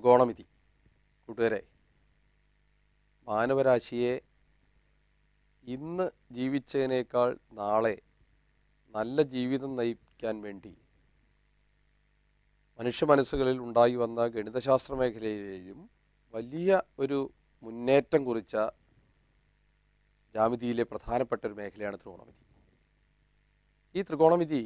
ത്രികോണമിതി കൂട്ടുകാരെ മാനവരാശിയെ ഇന്ന് ജീവിച്ചതിനേക്കാൾ നാളെ നല്ല ജീവിതം നയിക്കാൻ വേണ്ടി മനുഷ്യ മനസ്സുകളിൽ ഉണ്ടായി വന്ന ഗണിതശാസ്ത്ര മേഖലയിലെയും വലിയ ഒരു മുന്നേറ്റം കുറിച്ച ജാമിതിയിലെ പ്രധാനപ്പെട്ട ഒരു മേഖലയാണ് ത്രികോണമിതി ഈ ത്രികോണമിതി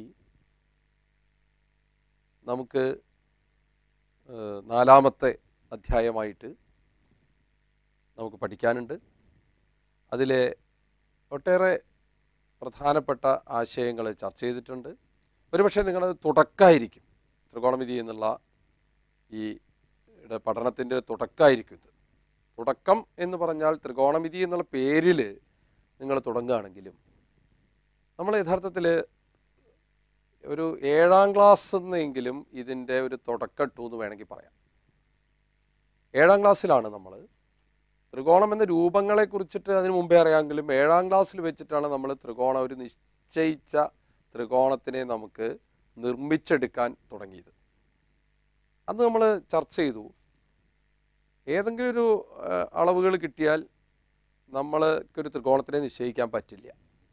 നമുക്ക് ഏഹ്, നാലാമത്തെ അധ്യായമായിട്ട് നമുക്ക് പഠിക്കാനുണ്ട് അതിലെ ഒട്ടേറെ പ്രധാനപ്പെട്ട ആശയങ്ങൾ ചർച്ച ചെയ്തിട്ടുണ്ട് ഒരുപക്ഷെ നിങ്ങളത് തുടക്കമായിരിക്കും ത്രികോണമിതി എന്നുള്ള ഈ യുടെ പഠനത്തിൻ്റെ തുടക്കമായിരിക്കും ഇത് തുടക്കം എന്ന് പറഞ്ഞാൽ ത്രികോണമിതി എന്നുള്ള പേരിൽ നിങ്ങൾ തുടങ്ങുകയാണെങ്കിലും നമ്മൾ യഥാർത്ഥത്തിൽ ഒരു ഏഴാം ക്ലാസ് എന്നെങ്കിലും ഇതിൻ്റെ ഒരു തുടക്കം എന്ന് വേണമെങ്കിൽ പറയാം ഏഴാം ക്ലാസ്സിലാണ് നമ്മൾ ത്രികോണം എന്ന രൂപങ്ങളെ കുറിച്ചിട്ട് അതിന് മുമ്പേ അറിയാമെങ്കിലും ഏഴാം ക്ലാസ്സിൽ വെച്ചിട്ടാണ് നമ്മൾ ത്രികോണം ഒരു നിശ്ചയിച്ച ത്രികോണത്തിനെ നമുക്ക് നിർമ്മിച്ചെടുക്കാൻ തുടങ്ങിയത് അന്ന് നമ്മൾ ചർച്ച ചെയ്തു ഏതെങ്കിലും ഒരു അളവുകൾ കിട്ടിയാൽ നമ്മൾക്കൊരു ത്രികോണത്തിനെ നിശ്ചയിക്കാൻ പറ്റില്ല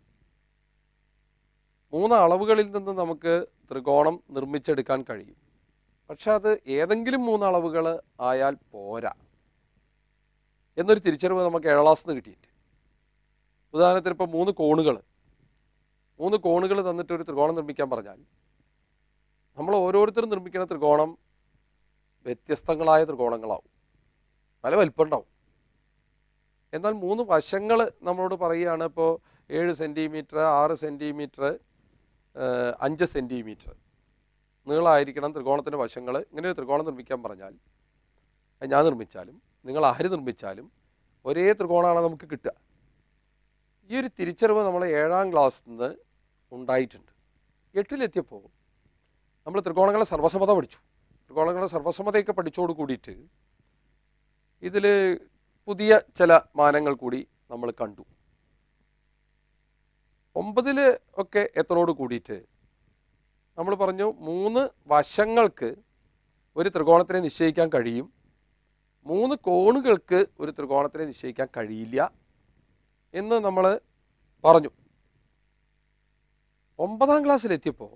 മൂന്ന് അളവുകളിൽ നിന്ന് നമുക്ക് ത്രികോണം നിർമ്മിച്ചെടുക്കാൻ കഴിയും പക്ഷെ അത് ഏതെങ്കിലും മൂന്ന് അളവുകൾ ആയാൽ പോരാ എന്നൊരു തിരിച്ചറിവ് നമുക്ക് ഏഴാം ക്ലാസ്സിൽ നിന്ന് കിട്ടിയിട്ട് ഉദാഹരണത്തിന് ഇപ്പോൾ മൂന്ന് കോണുകൾ മൂന്ന് കോണുകൾ തന്നിട്ട് ഒരു ത്രികോണം നിർമ്മിക്കാൻ പറഞ്ഞാൽ നമ്മൾ ഓരോരുത്തരും നിർമ്മിക്കുന്ന ത്രികോണം വ്യത്യസ്തങ്ങളായ ത്രികോണങ്ങളാവും പല വലിപ്പം ഉണ്ടാവും എന്നാൽ മൂന്ന് വശങ്ങൾ നമ്മളോട് പറയുകയാണ് ഇപ്പോൾ ഏഴ് സെൻറ്റിമീറ്റർ ആറ് സെൻറ്റിമീറ്റർ അഞ്ച് സെൻറ്റിമീറ്റർ നീളമായിരിക്കണം ത്രികോണത്തിൻ്റെ വശങ്ങൾ ഇങ്ങനെ ഒരു ത്രികോണം നിർമ്മിക്കാൻ പറഞ്ഞാൽ അത് ഞാൻ നിർമ്മിച്ചാലും നിങ്ങൾ ആര് നിർമ്മിച്ചാലും ഒരേ ത്രികോണമാണ് നമുക്ക് കിട്ടുക ഈ ഒരു തിരിച്ചറിവ് നമ്മൾ ഏഴാം ക്ലാസ്സിൽ നിന്ന് ഉണ്ടായിട്ടുണ്ട് എട്ടിലെത്തിയപ്പോൾ നമ്മൾ ത്രികോണങ്ങളെ സർവസമ്മത പഠിച്ചു ത്രികോണങ്ങളെ സർവസമ്മതയൊക്കെ പഠിച്ചോട് കൂടിയിട്ട് ഇതിൽ പുതിയ ചില മാനങ്ങൾ കൂടി നമ്മൾ കണ്ടു ഒമ്പതിൽ ഒക്കെ എത്തനോട് കൂടിയിട്ട് നമ്മൾ പറഞ്ഞു മൂന്ന് വശങ്ങൾക്ക് ഒരു ത്രികോണത്തിനെ നിശ്ചയിക്കാൻ കഴിയും മൂന്ന് കോണുകൾക്ക് ഒരു ത്രികോണത്തിനെ നിശ്ചയിക്കാൻ കഴിയില്ല എന്ന് നമ്മൾ പറഞ്ഞു ഒമ്പതാം ക്ലാസ്സിലെത്തിയപ്പോൾ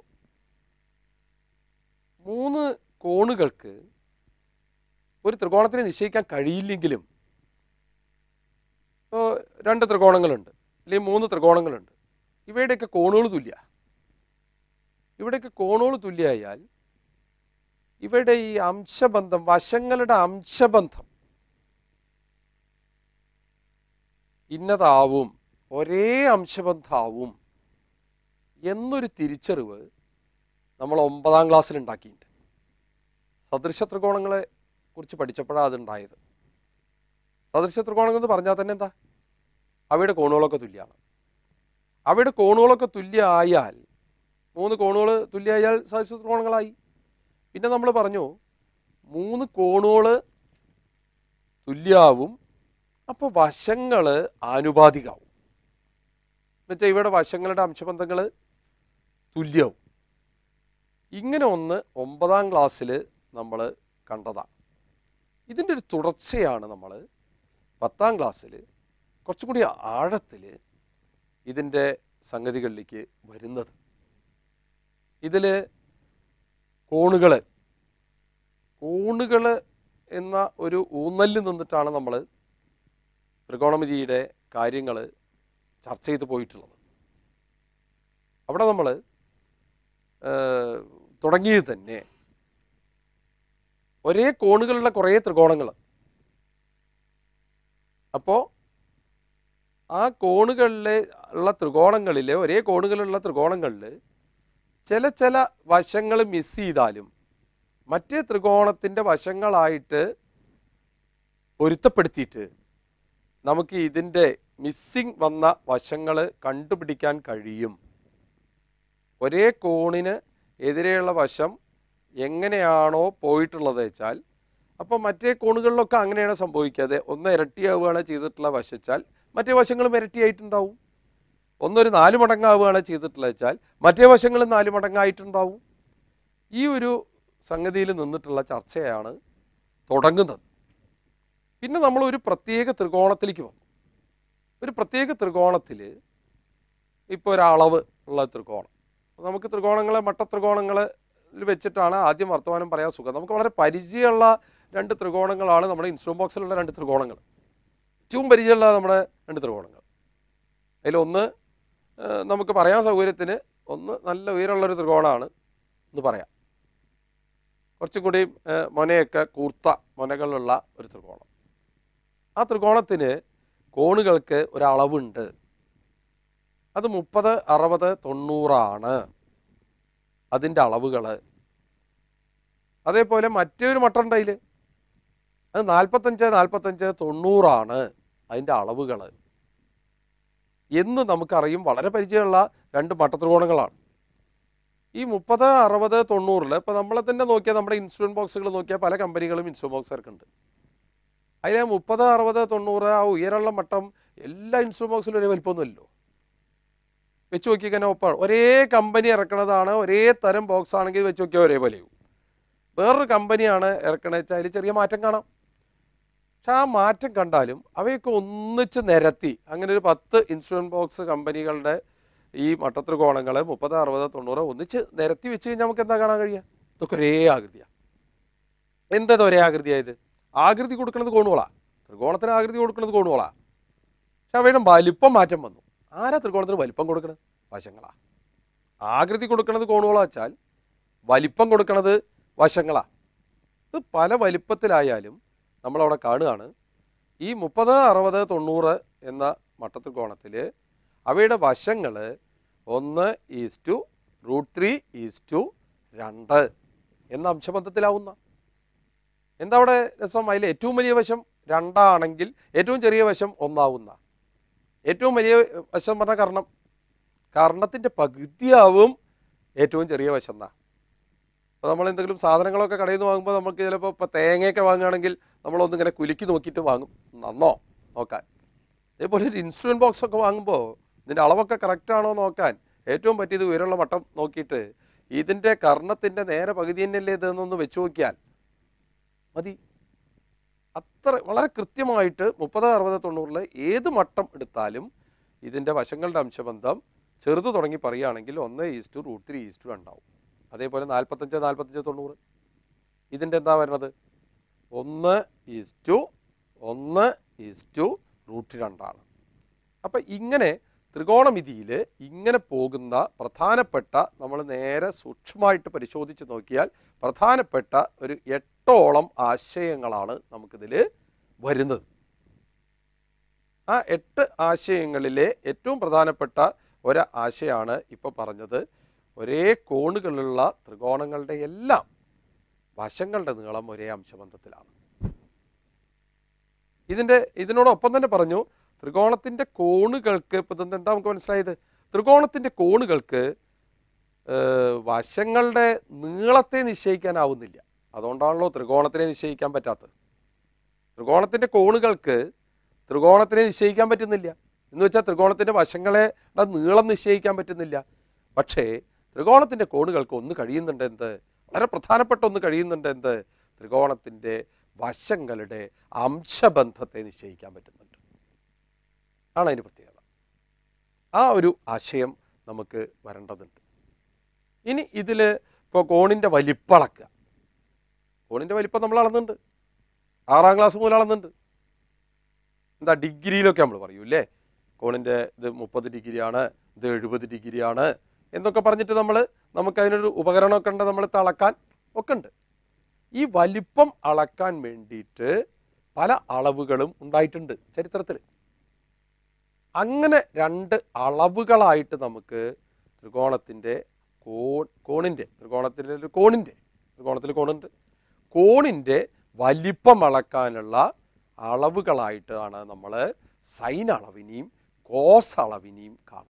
മൂന്ന് കോണുകൾക്ക് ഒരു ത്രികോണത്തിനെ നിശ്ചയിക്കാൻ കഴിയില്ലെങ്കിലും ഇപ്പോൾ രണ്ട് ത്രികോണങ്ങളുണ്ട് അല്ലെങ്കിൽ മൂന്ന് ത്രികോണങ്ങളുണ്ട് ഇവയുടെയൊക്കെ കോണുകൾ തുല്യ ഇവിടെയൊക്കെ കോണുകൾ തുല്യമായാൽ ഇവയുടെ ഈ അംശബന്ധം വശങ്ങളുടെ അംശബന്ധം ഇന്നതാവും ഒരേ അംശബന്ധാവും എന്നൊരു തിരിച്ചറിവ് നമ്മൾ ഒമ്പതാം ക്ലാസ്സിൽ ഉണ്ടാക്കിയിട്ടുണ്ട് സദൃശ ത്രികോണങ്ങളെ കുറിച്ച് പഠിച്ചപ്പോഴാണ് അതുണ്ടായത് സദൃശ ത്രികോണങ്ങൾ എന്ന് പറഞ്ഞാൽ തന്നെ എന്താ അവയുടെ കോണുകളൊക്കെ തുല്യമാണ് അവയുടെ കോണുകളൊക്കെ തുല്യമായാൽ മൂന്ന് കോണുകൾ തുല്യമായാൽ സദൃശ ത്രികോണങ്ങളായി പിന്നെ നമ്മൾ പറഞ്ഞു മൂന്ന് കോണുകൾ തുല്യാവും അപ്പോൾ വശങ്ങൾ ആനുപാതികാവും എന്നുവെച്ചാൽ ഇവയുടെ വശങ്ങളുടെ അംശബന്ധങ്ങൾ തുല്യവും ഇങ്ങനെ ഒന്ന് ഒമ്പതാം ക്ലാസ്സിൽ നമ്മൾ കണ്ടതാണ് ഇതിൻ്റെ ഒരു തുടർച്ചയാണ് നമ്മൾ പത്താം ക്ലാസ്സിൽ കുറച്ചും കൂടി ആഴത്തിൽ ഇതിൻ്റെ സംഗതികളിലേക്ക് വരുന്നത് ഇതിൽ കോണുകൾ കോണുകൾ എന്ന ഒരു ഊന്നലിൽ നിന്നിട്ടാണ് നമ്മൾ ത്രികോണമിതിയുടെ കാര്യങ്ങൾ ചർച്ച ചെയ്ത് പോയിട്ടുള്ളത് അവിടെ നമ്മൾ തുടങ്ങിയത് തന്നെ ഒരേ കോണുകളുള്ള കുറേ ത്രികോണങ്ങൾ അപ്പോൾ ആ കോണുകളിലെ ഉള്ള ത്രികോണങ്ങളിൽ ഒരേ കോണുകളുള്ള ത്രികോണങ്ങളിൽ ചില ചില വശങ്ങൾ മിസ് ചെയ്താലും മറ്റേ ത്രികോണത്തിൻ്റെ വശങ്ങളായിട്ട് പൊരുത്തപ്പെടുത്തിയിട്ട് നമുക്ക് ഇതിൻ്റെ മിസ്സിങ് വന്ന വശങ്ങൾ കണ്ടുപിടിക്കാൻ കഴിയും ഒരേ കോണിന് എതിരെയുള്ള വശം എങ്ങനെയാണോ പോയിട്ടുള്ളത് വെച്ചാൽ അപ്പോൾ മറ്റേ കോണുകളിലൊക്കെ അങ്ങനെയാണ് സംഭവിക്കാതെ ഒന്ന് ഇരട്ടിയാവുകയാണ് ചെയ്തിട്ടുള്ള വശച്ചാൽ മറ്റേ വശങ്ങളും ഇരട്ടിയായിട്ടുണ്ടാവും ഒന്നൊരു നാല് മടങ്ങാവുകയാണ് ചെയ്തിട്ടുള്ളത് വെച്ചാൽ മറ്റേ വശങ്ങളും നാല് മടങ്ങായിട്ടുണ്ടാവും ഈ ഒരു സംഗതിയിൽ നിന്നിട്ടുള്ള ചർച്ചയാണ് തുടങ്ങുന്നത് പിന്നെ നമ്മൾ ഒരു പ്രത്യേക ത്രികോണത്തിലേക്ക് വന്നു ഒരു പ്രത്യേക ത്രികോണത്തിൽ ഇപ്പോൾ ഒരളവ് ഉള്ള ത്രികോണം നമുക്ക് ത്രികോണങ്ങളെ മട്ട ത്രികോണങ്ങളിൽ വെച്ചിട്ടാണ് ആദ്യം വർത്തമാനം പറയാൻ സുഖം നമുക്ക് വളരെ പരിചയമുള്ള രണ്ട് ത്രികോണങ്ങളാണ് നമ്മുടെ ഇൻസ്ട്രുമെന്റ് ബോക്സിലുള്ള രണ്ട് ത്രികോണങ്ങൾ ഏറ്റവും പരിചയമുള്ള നമ്മുടെ രണ്ട് ത്രികോണങ്ങൾ അതിലൊന്ന് ഏഹ്, നമുക്ക് പറയാൻ സൗകര്യത്തിന് ഒന്ന് നല്ല ഉയരമുള്ളൊരു ത്രികോണമാണ് എന്ന് പറയാം കുറച്ചും കൂടി ഏഹ്, മൊനയൊക്കെ കൂർത്ത മൊനകളുള്ള ഒരു ത്രികോണം ആ ത്രികോണത്തിന് കോണുകൾക്ക് ഒരളവുണ്ട് അത് മുപ്പത് അറുപത് തൊണ്ണൂറാണ് അതിൻ്റെ അളവുകൾ അതേപോലെ മറ്റൊരു മട്ടൺ അതിൽ അത് നാൽപ്പത്തഞ്ച് നാൽപ്പത്തഞ്ച് തൊണ്ണൂറാണ് അതിൻ്റെ അളവുകൾ എന്ന് നമുക്കറിയും വളരെ പരിചയമുള്ള രണ്ട് മട്ടത്രികോണങ്ങളാണ് ഈ മുപ്പത് അറുപത് തൊണ്ണൂറിൽ ഇപ്പോൾ നമ്മളെ തന്നെ നോക്കിയാൽ നമ്മുടെ ഇൻസ്ട്രുമെന്റ് ബോക്സുകൾ നോക്കിയാൽ പല കമ്പനികളും ഇൻസ്ട്രുമെന്റ് ബോക്സ് ഇറക്കുന്നുണ്ട് അതിലെ മുപ്പത് അറുപത് തൊണ്ണൂറ് ആ ഉയരമുള്ള മട്ടം എല്ലാ ഇൻസ്ട്രുമെന്റ് ബോക്സിലും ഒരേ വലിപ്പമൊന്നുമല്ലോ വെച്ച് നോക്കിയാൽ തന്നെ ഒപ്പാണ് ഒരേ കമ്പനി ഇറക്കണതാണ് ഒരേ തരം ബോക്സ് ആണെങ്കിൽ വെച്ച് നോക്കിയാൽ ഒരേപോലെയാവും വേറൊരു കമ്പനിയാണ് ഇറക്കണത് വെച്ചാൽ അതിൽ ചെറിയ മാറ്റം കാണാം പക്ഷെ ആ മാറ്റം കണ്ടാലും അവയൊക്കെ ഒന്നിച്ച് നിരത്തി അങ്ങനെ ഒരു പത്ത് ഇൻസ്ട്രുമെന്റ് ബോക്സ് കമ്പനികളുടെ ഈ മട്ടത്രികോണങ്ങൾ മുപ്പത് അറുപത് തൊണ്ണൂറ് ഒന്നിച്ച് നിരത്തി വെച്ച് കഴിഞ്ഞാൽ നമുക്ക് എന്താ കാണാൻ കഴിയുക ഇതൊക്കെ ഒരേ ആകൃതിയാണ് എന്താ ഇത് ഒരേ ആകൃതിയായത് ആകൃതി കൊടുക്കുന്നത് കോണുകളാ ത്രികോണത്തിന് ആകൃതി കൊടുക്കുന്നത് കോണുകളാ പക്ഷെ അവയുടെ വലിപ്പം മാറ്റം വന്നു ആരാ ത്രികോണത്തിന് വലിപ്പം കൊടുക്കണത് വശങ്ങളാ ആകൃതി കൊടുക്കുന്നത് കോണുകളാ വെച്ചാൽ വലിപ്പം കൊടുക്കണത് വശങ്ങളാ ഇത് പല വലിപ്പത്തിലായാലും നമ്മളവിടെ കാണുകയാണ് ഈ മുപ്പത് അറുപത് തൊണ്ണൂറ് എന്ന മട്ടത്രികോണത്തിൽ അവയുടെ വശങ്ങൾ ഒന്ന് is to root three is to രണ്ട് എന്ന അംശബന്ധത്തിലാവുന്ന എന്താ അവിടെ രസം അതിൽ ഏറ്റവും വലിയ വശം രണ്ടാണെങ്കിൽ ഏറ്റവും ചെറിയ വശം ഒന്നാവുന്ന ഏറ്റവും വലിയ വശം പറഞ്ഞ കർണം കർണത്തിൻ്റെ പകുതിയാവും ഏറ്റവും ചെറിയ വശം എന്നാ അപ്പോൾ നമ്മൾ എന്തെങ്കിലും സാധനങ്ങളൊക്കെ കടയിൽ നിന്ന് വാങ്ങുമ്പോൾ നമുക്ക് ചിലപ്പോൾ ഇപ്പോൾ തേങ്ങയൊക്കെ വാങ്ങുകയാണെങ്കിൽ നമ്മളൊന്നിങ്ങനെ കുലുക്കി നോക്കിയിട്ട് വാങ്ങും നന്നോ നോക്കാൻ അതേപോലെ ഒരു ഇൻസ്ട്രുമെൻറ്റ് ബോക്സ് ഒക്കെ വാങ്ങുമ്പോൾ ഇതിൻ്റെ അളവൊക്കെ കറക്റ്റ് ആണോ നോക്കാൻ ഏറ്റവും പറ്റിയത് ഉയരമുള്ള മട്ടം നോക്കിയിട്ട് ഇതിൻ്റെ കർണത്തിൻ്റെ നേരെ പകുതി തന്നെയല്ലേ ഇതെന്നൊന്ന് വെച്ച് നോക്കിയാൽ മതി അത്ര വളരെ കൃത്യമായിട്ട് മുപ്പത് അറുപത് തൊണ്ണൂറിൽ ഏത് മട്ടം എടുത്താലും ഇതിൻ്റെ വശങ്ങളുടെ അംശബന്ധം ചെറുത് തുടങ്ങി പറയുകയാണെങ്കിൽ ഒന്ന് ഈസ്റ്റു റൂട്ട് ത്രീ ഈസ്റ്റു രണ്ടാവും അതേപോലെ നാൽപ്പത്തഞ്ച് നാൽപ്പത്തഞ്ച് തൊണ്ണൂറ് ഇതിൻ്റെ എന്താ വരുന്നത് ഒന്ന് ഈസ്റ്റു ഒന്ന് ഈസ്റ്റു റൂട്ട് രണ്ടാണ് അപ്പം ഇങ്ങനെ ത്രികോണമിതിയിൽ ഇങ്ങനെ പോകുന്ന പ്രധാനപ്പെട്ട നമ്മൾ നേരെ സൂക്ഷ്മമായിട്ട് പരിശോധിച്ച് നോക്കിയാൽ പ്രധാനപ്പെട്ട ഒരു എട്ടോളം ആശയങ്ങളാണ് നമുക്കിതിൽ വരുന്നത് ആ എട്ട് ആശയങ്ങളിലെ ഏറ്റവും പ്രധാനപ്പെട്ട ഒരു ആശയമാണ് ഇപ്പോൾ പറഞ്ഞത് ഒരേ കോണുകളുള്ള ത്രികോണങ്ങളുടെ എല്ലാം വശങ്ങളുടെ നീളം ഒരേ അംശബന്ധത്തിലാണ് ഇതിൻ്റെ ഇതിനോടൊപ്പം തന്നെ പറഞ്ഞു ത്രികോണത്തിൻ്റെ കോണുകൾക്ക് ഇപ്പം ഇതെന്താ എന്താ നമുക്ക് മനസ്സിലായത് ത്രികോണത്തിൻ്റെ കോണുകൾക്ക് ഏഹ്, വശങ്ങളുടെ നീളത്തെ നിശ്ചയിക്കാനാവുന്നില്ല അതുകൊണ്ടാണല്ലോ ത്രികോണത്തിനെ നിശ്ചയിക്കാൻ പറ്റാത്തത് ത്രികോണത്തിൻ്റെ കോണുകൾക്ക് ത്രികോണത്തിനെ നിശ്ചയിക്കാൻ പറ്റുന്നില്ല എന്ന് വെച്ചാൽ ത്രികോണത്തിൻ്റെ വശങ്ങളെ ടെ നീളം നിശ്ചയിക്കാൻ പറ്റുന്നില്ല പക്ഷേ ത്രികോണത്തിൻ്റെ കോണുകൾക്ക് ഒന്ന് കഴിയുന്നുണ്ട് എന്ത് വളരെ പ്രധാനപ്പെട്ട ഒന്ന് കഴിയുന്നുണ്ട് എന്ത് ത്രികോണത്തിൻ്റെ വശങ്ങളുടെ അംശബന്ധത്തെ നിശ്ചയിക്കാൻ പറ്റുന്നുണ്ട് ആണ് അതിന് പ്രത്യേകത ആ ഒരു ആശയം നമുക്ക് വരേണ്ടതുണ്ട് ഇനി ഇതിൽ ഇപ്പോൾ കോണിൻ്റെ വലിപ്പം അളക്കുക കോണിൻ്റെ വലിപ്പം നമ്മൾ അളന്നുണ്ട് ആറാം ക്ലാസ് മുതൽ അളന്നുണ്ട് എന്താ ഡിഗ്രിയിലൊക്കെ നമ്മൾ പറയൂ അല്ലേ കോണിൻ്റെ ഇത് മുപ്പത് ഡിഗ്രിയാണ് ഇത് എഴുപത് ഡിഗ്രിയാണ് എന്നൊക്കെ പറഞ്ഞിട്ട് നമ്മൾ നമുക്ക് അതിനൊരു ഉപകരണമൊക്കെ ഉണ്ട് നമ്മൾ അളക്കാൻ ഒക്കെ ഉണ്ട് ഈ വലിപ്പം അളക്കാൻ വേണ്ടിയിട്ട് പല അളവുകളും ഉണ്ടായിട്ടുണ്ട് ചരിത്രത്തിൽ അങ്ങനെ രണ്ട് അളവുകളായിട്ട് നമുക്ക് ത്രികോണത്തിൻ്റെ കോൺ കോണിൻ്റെ ത്രികോണത്തിൻ്റെ ഒരു കോണിൻ്റെ ത്രികോണത്തിൽ കോണുണ്ട് കോണിൻ്റെ വലിപ്പം അളക്കാനുള്ള അളവുകളായിട്ടാണ് നമ്മൾ സൈൻ അളവിനെയും കോസ് അളവിനെയും കാണുന്നത്